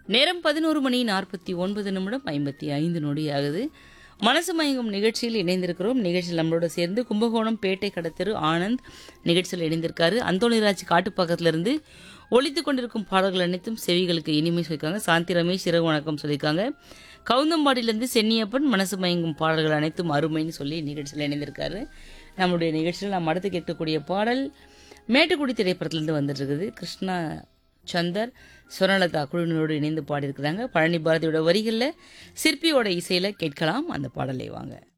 நேரம் பதினோரு மணி நாற்பத்தி ஒன்பது நிமிடம் ஐம்பத்தி ஐந்து நொடி ஆகுது மனசு மயங்கும் நிகழ்ச்சியில் இணைந்திருக்கிறோம் நிகழ்ச்சியில் நம்மளோட சேர்ந்து கும்பகோணம் பேட்டை கடத்தெரு ஆனந்த் நிகழ்ச்சியில் இணைந்திருக்காரு அந்தோணிராஜ் காட்டுப்பாக்கத்திலிருந்து ஒழித்து கொண்டிருக்கும் பாடல்கள் அனைத்தும் செவிகளுக்கு இனிமை சொல்லியிருக்காங்க சாந்தி ரமேஷ் இரவு வணக்கம் சொல்லியிருக்காங்க கவுந்தம்பாடியிலேருந்து சென்னியப்பன் மனசு மயங்கும் பாடல்கள் அனைத்தும் அருமைன்னு சொல்லி நிகழ்ச்சியில் இணைந்திருக்காரு நம்மளுடைய நிகழ்ச்சியில் நாம் அடுத்து கேட்கக்கூடிய பாடல் மேட்டுக்குடி திரைப்படத்திலிருந்து வந்துட்டு இருக்குது கிருஷ்ணா சந்தர் சுவர்ணலதா குழுவினரோடு இணைந்து பாடியிருக்கிறாங்க பழனி பாரதியோட வரிகளில் சிற்பியோட இசையில் கேட்கலாம் அந்த பாடலை வாங்க